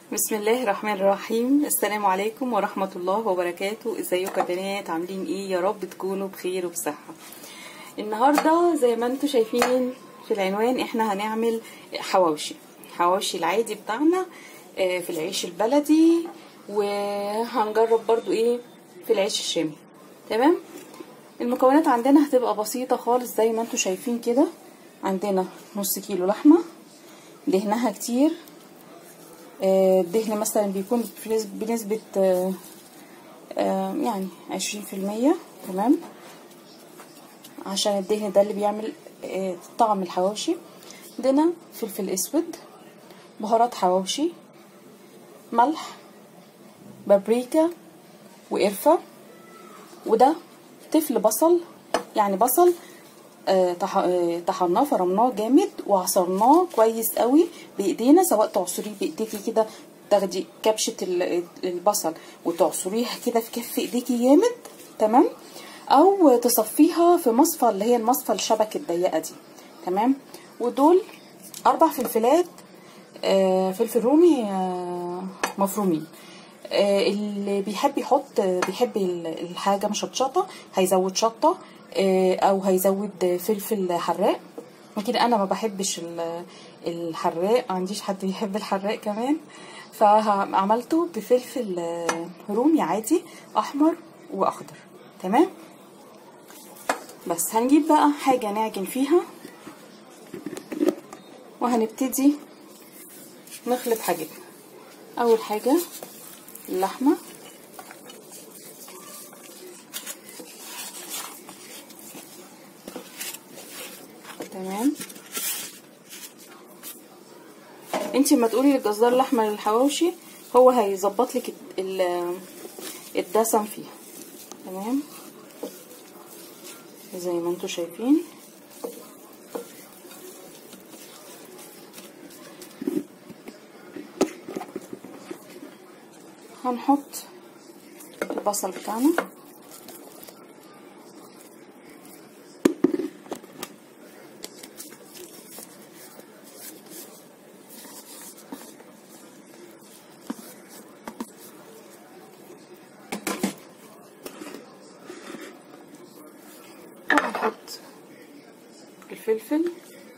بسم الله الرحمن الرحيم السلام عليكم ورحمة الله وبركاته ازيكم يا بنات عاملين ايه يا رب تكونوا بخير وبصحة النهاردة زي ما انتم شايفين في العنوان احنا هنعمل حواوشي حواوشي العادي بتاعنا آه، في العيش البلدي وهنجرب برضو ايه في العيش الشامي تمام المكونات عندنا هتبقى بسيطة خالص زي ما انتم شايفين كده عندنا نص كيلو لحمة دهنها كتير آه، الدهن مثلا بيكون بنسبة, بنسبة آه، آه، يعني عشرين في المية تمام عشان الدهن ده اللي بيعمل آه، طعم الحواوشي عندنا فلفل اسود بهارات حواوشي ملح بابريكا وقرفة وده طفل بصل يعني بصل آه، طح- آه، طحناه فرمناه جامد وعصرناه كويس قوي بايدينا سواء تعصريه بايديكي كده تاخدي كبشه ال- البصل وتعصريها كده في كف ايديكي جامد تمام او تصفيها في مصفى اللي هي المصفى الشبك الضيقه دي تمام ودول اربع فلفلات آه، فلفل رومي آه، مفرومين آه، اللي بيحب يحط بيحب ال- الحاجة مشطشطة هيزود شطة آه، أو هيزود فلفل حراق لكن أنا ما بحبش ال- الحراق ما عنديش حد بيحب الحراق كمان فعملته بفلفل آه، رومي عادي أحمر وأخضر تمام بس هنجيب بقى حاجة نعجن فيها وهنبتدي نخلط حاجتنا أول حاجة اللحمة تمام انتي ما تقولي للجزار لحمة للحواوشي هو هيظبط لك ال- الدسم فيها تمام زي ما انتوا شايفين هنحط البصل بتاعنا وهنحط الفلفل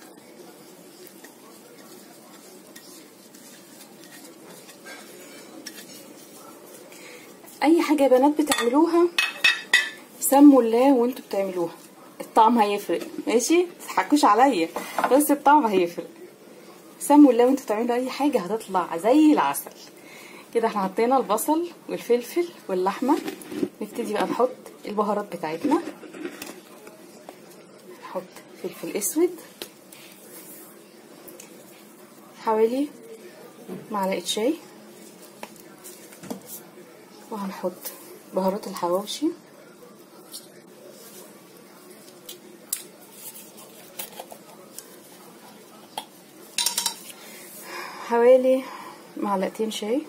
اي حاجه يا بنات بتعملوها سموا الله وانتوا بتعملوها الطعم هيفرق ماشي تضحكوش عليا بس الطعم هيفرق سموا الله وانتوا بتعملوا اي حاجه هتطلع زي العسل كده احنا حطينا البصل والفلفل واللحمه نبتدي بقى نحط البهارات بتاعتنا نحط فلفل اسود حوالي معلقه شاي وهنحط بهارات الحواوشي حوالي معلقتين شاي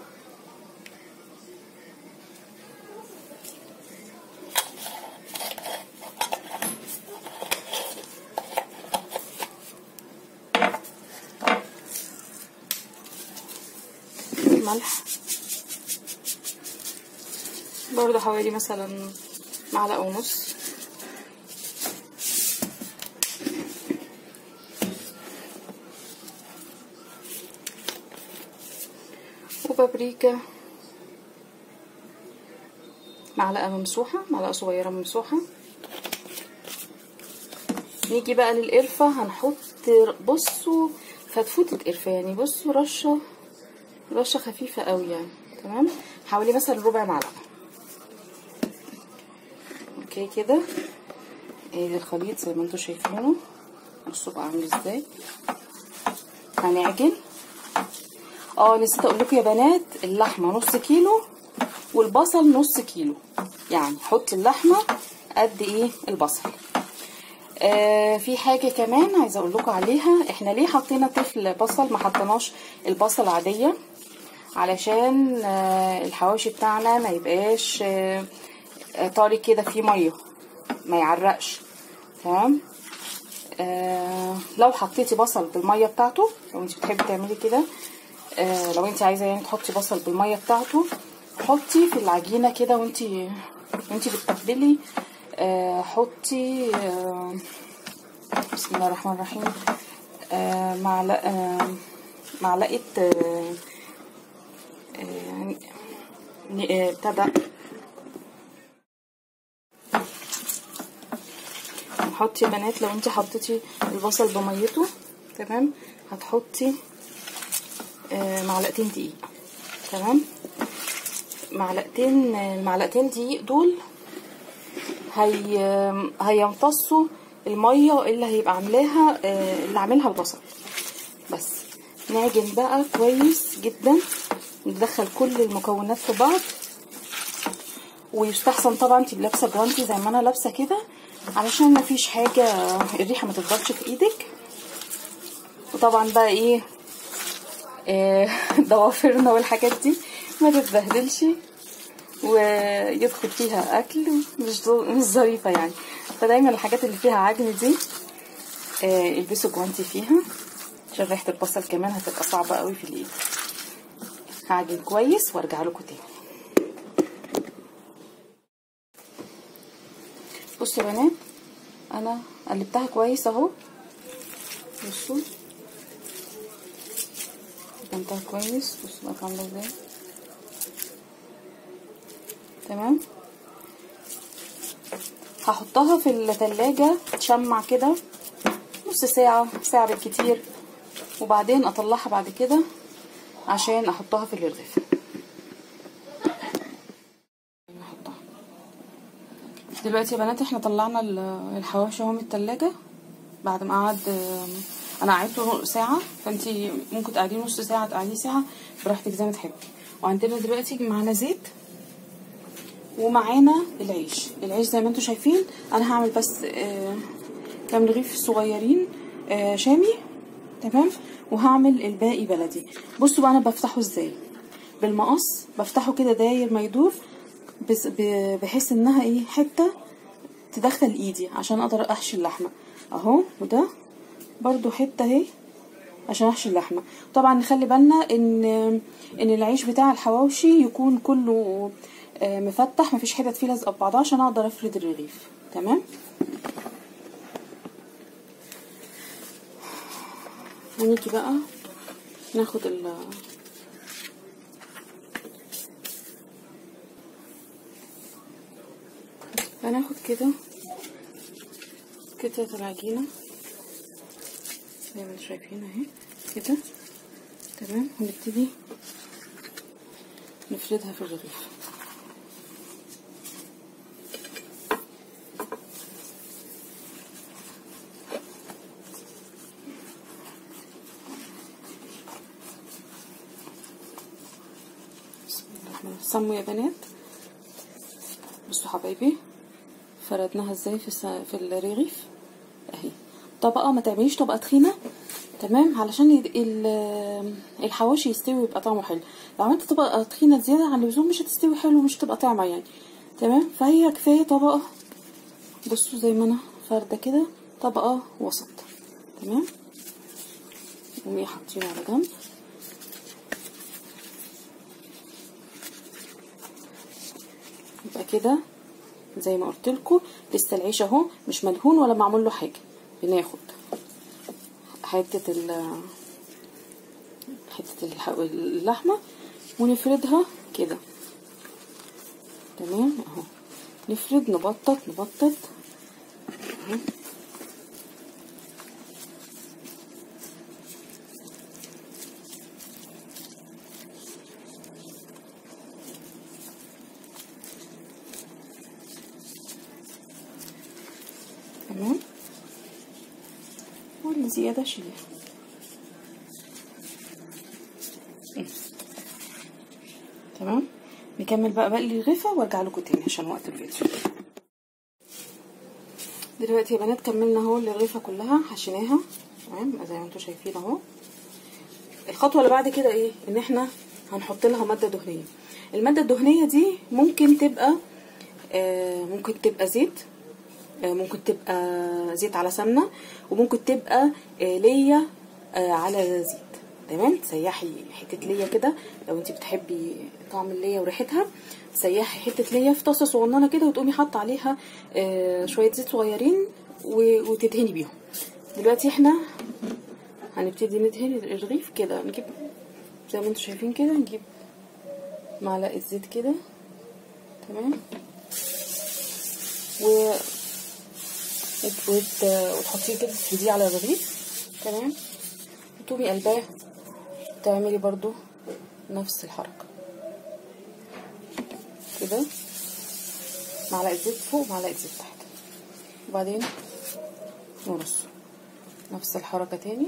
ملح برضه حوالي مثلا معلقة ونص وبابريكا معلقة ممسوحة معلقة صغيرة ممسوحة نيجي بقى للقرفة هنحط بصوا فتفوتة قرفة يعني بصوا رشة رشة خفيفة قوي يعني تمام حوالي مثلا ربع معلقة اوكي كده ادي الخليط زي ما انتوا شايفينه بصوا بقى عامل ازاي هنعجن اه نسيت اقول لكم يا بنات اللحمه نص كيلو والبصل نص كيلو يعني حط اللحمه قد ايه البصل آه في حاجه كمان عايزه اقول لكم عليها احنا ليه حطينا طفل بصل ما حطيناش البصل عاديه علشان آه الحواوشي بتاعنا ما يبقاش آه آه، طري كده فيه ميه ما يعرقش تمام آه لو حطيتي بصل بالميه بتاعته لو انت بتحبي تعملي كده آه لو انت عايزه يعني تحطي بصل بالميه بتاعته حطي في العجينه كده وانت وانت بتتبلي آه حطي آه بسم الله الرحمن الرحيم آه معلقه آه معلقه آه آه آه ابتدى حطي يا بنات لو انت حطيتي البصل بميته تمام هتحطي آه معلقتين دقيق تمام معلقتين المعلقتين دقيق دول هي هيمتصوا الميه اللي هيبقى عاملاها آه اللي عاملها البصل بس نعجن بقى كويس جدا ندخل كل المكونات في بعض ويستحسن طبعا انت لابسه جوانتي زي ما انا لابسه كده علشان ما فيش حاجه الريحه ما تفضلش في ايدك وطبعا بقى ايه آه ضوافرنا والحاجات دي ما تتبهدلش ويدخل فيها اكل مش مش ظريفه يعني فدايما الحاجات اللي فيها عجن دي آه البسوا جوانتي فيها عشان ريحه البصل كمان هتبقى صعبه قوي في الايد هعجن كويس وارجع لكم تاني بصوا يا بنات انا قلبتها كويس اهو بصوا قلبتها كويس بصوا بقت عامله ازاي تمام هحطها في التلاجة تشمع كده نص ساعة ساعة بالكتير وبعدين اطلعها بعد كده عشان احطها في الرغيف نحطها دلوقتي يا بنات احنا طلعنا الحواوشي اهو من التلاجة بعد ما قعد انا قعدته ساعة فانتي ممكن تقعديه نص ساعة تقعديه ساعة براحتك زي ما تحبي وعندنا دلوقتي معانا زيت ومعانا العيش العيش زي ما انتم شايفين انا هعمل بس آه كام رغيف صغيرين آه شامي تمام وهعمل الباقي بلدي بصوا بقى انا بفتحه ازاي بالمقص بفتحه كده داير ما يدور بحيث انها ايه حته تدخل ايدي عشان اقدر احشي اللحمه اهو وده برضو حته اهي عشان احشي اللحمه طبعا نخلي بالنا ان ان العيش بتاع الحواوشي يكون كله مفتح مفيش حتت فيه لازقه ببعضها عشان اقدر افرد الرغيف تمام هنيجي بقى ناخد ال هناخد كده قطعة العجينة زي ما انتم شايفين اهي كده تمام ونبتدي نفردها في الرغيف صموا يا بنات بصوا حبايبي فردناها ازاي في في الرغيف اهي طبقه ما تعمليش طبقه تخينه تمام علشان الحواشي يستوي ويبقى طعمه حلو لو عملت طبقه تخينه زياده عن اللزوم مش هتستوي حلو ومش هتبقى طعمه يعني تمام فهي كفايه طبقه بصوا زي ما انا فارده كده طبقه وسط تمام قومي حاطينه على جنب يبقى كده زي ما قلت لكم لسه العيش اهو مش مدهون ولا معمول له حاجه بناخد حته ال حته اللحمه ونفردها كده تمام اهو نفرد نبطط نبطط اهو تمام واللي زيادة شيلها تمام نكمل بقى باقي الرغيفة وارجع لكم تاني عشان وقت الفيديو دلوقتي يا بنات كملنا اهو الرغيفة كلها حشيناها تمام زي ما انتم شايفين اهو الخطوة اللي بعد كده ايه ان احنا هنحط لها مادة دهنية المادة الدهنية دي ممكن تبقى آه ممكن تبقى زيت ممكن تبقى زيت على سمنة وممكن تبقى ليا على زيت تمام تسيحي حته ليا كده لو انت بتحبي طعم الليا وريحتها تسيحي حته ليا في طاسه صغننه كده وتقومي حاطه عليها آه شويه زيت صغيرين و- وتدهني بيهم دلوقتي احنا هنبتدي ندهن الرغيف كده نجيب زي ما انتم شايفين كده نجيب معلقه زيت كده تمام و وت- وت- وتحطيه كده تفرديه على الرغيف تمام وتقومي قلباه تعملي برضو نفس الحركة كده معلقة زيت فوق معلقة زيت تحت وبعدين نرص نفس الحركة تاني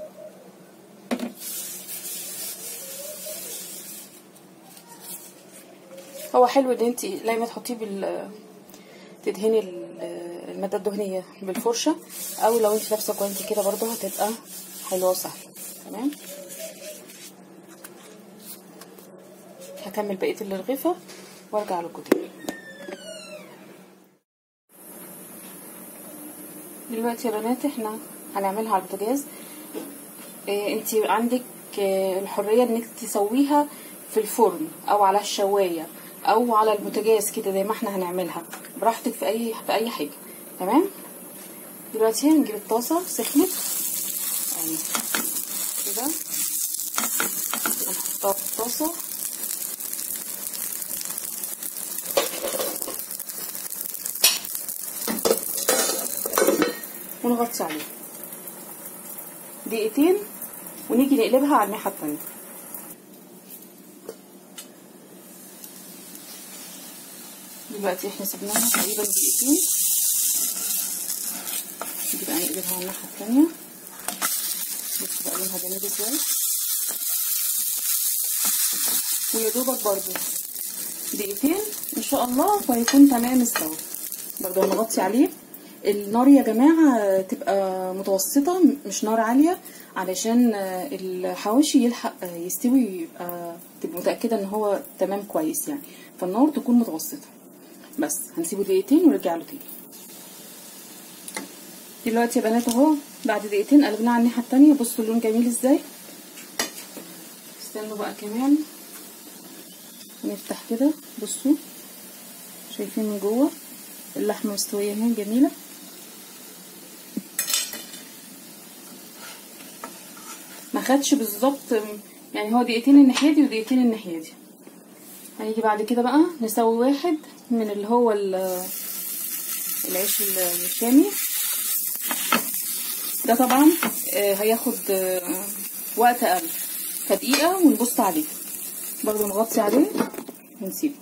هو حلو ان انت لما تحطيه بال تدهني ال- المادة الدهنية بالفرشة او لو انت لابسة جوانتي كده برضو هتبقى حلوة وسهلة تمام هكمل بقية الرغيفة وارجع لكم تاني دلوقتي يا بنات احنا هنعملها على البوتاجاز إيه انت عندك آه، الحرية انك تسويها في الفرن او على الشواية او على البوتاجاز كده زي ما احنا هنعملها براحتك في اي في اي حاجة تمام دلوقتي هنجيب الطاسة سخنت يعني كده هنحطها في الطاسة ونغطي عليها دقيقتين ونيجي نقلبها على الناحية التانية دلوقتي احنا سيبناها تقريبا دقيقتين نيجي بقى نقلبها على الناحية التانية بصوا بقى لونها جميل ازاي ويا دوبك برضو دقيقتين ان شاء الله وهيكون تمام استوى برضو هنغطي عليه النار يا جماعة تبقى متوسطة مش نار عالية علشان الحواوشي يلحق يستوي يبقى تبقى متأكدة ان هو تمام كويس يعني فالنار تكون متوسطة بس هنسيبه دقيقتين ونرجع له تاني دلوقتي يا بنات اهو بعد دقيقتين قلبناه على الناحية التانية بصوا اللون جميل ازاي استنوا بقى كمان نفتح كده بصوا شايفين من جوه اللحمة مستوية اهي جميلة ما خدش بالظبط يعني هو دقيقتين الناحية دي ودقيقتين الناحية دي هنيجي بعد كده بقى نسوي واحد من اللي هو العيش الشامي ده طبعا هياخد وقت اقل فدقيقة ونبص عليه برضو نغطي عليه ونسيبه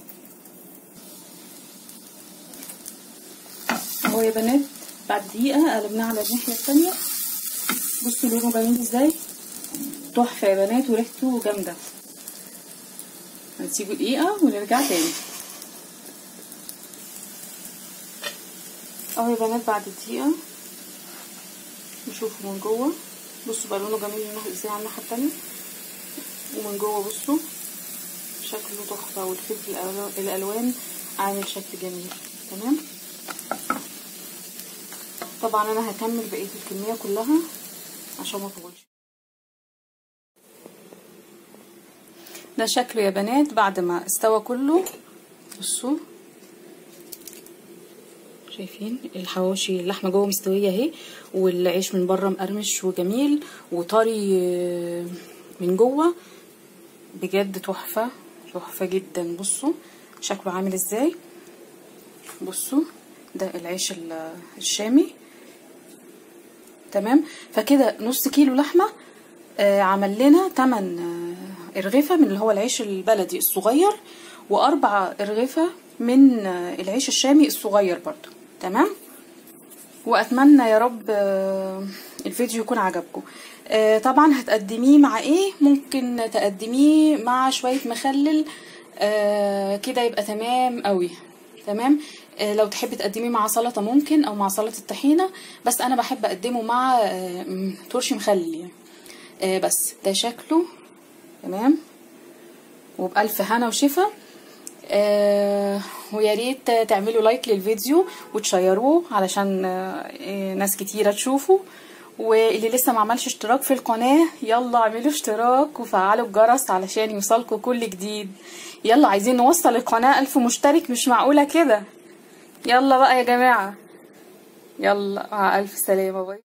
اهو يا بنات بعد دقيقة قلبناه على الناحية التانية بصوا لونه جميل ازاي تحفة يا بنات وريحته جامدة هنسيبه دقيقة ونرجع تاني اهو يا بنات بعد دقيقة نشوفه من جوه بصوا بقى لونه جميل ازاي على الناحية التانية ومن جوه بصوا شكله تحفة والفلفل الالوان عامل شكل جميل تمام طبعا انا هكمل بقية الكمية كلها عشان ما اطولش ده شكله يا بنات بعد ما استوى كله بصوا شايفين الحواوشي اللحمه جوه مستويه اهي والعيش من بره مقرمش وجميل وطري من جوه بجد تحفه تحفه جدا بصوا شكله عامل ازاي بصوا ده العيش الشامي تمام فكده نص كيلو لحمه آه عمل لنا 8 آه ارغفه من اللي هو العيش البلدي الصغير واربع ارغفه من آه العيش الشامي الصغير برضو تمام واتمنى يا رب الفيديو يكون عجبكم طبعا هتقدميه مع ايه ممكن تقدميه مع شويه مخلل كده يبقى تمام قوي تمام لو تحبي تقدميه مع سلطه ممكن او مع سلطه الطحينه بس انا بحب اقدمه مع ترشي مخلل يعني بس ده شكله تمام وبألف هنا وشفا آه ويا ريت تعملوا لايك للفيديو وتشيروه علشان آه ناس كتيرة تشوفه واللي لسه ما عملش اشتراك في القناة يلا اعملوا اشتراك وفعلوا الجرس علشان يوصلكوا كل جديد يلا عايزين نوصل القناة ألف مشترك مش معقولة كده يلا بقى يا جماعة يلا مع ألف سلامة باي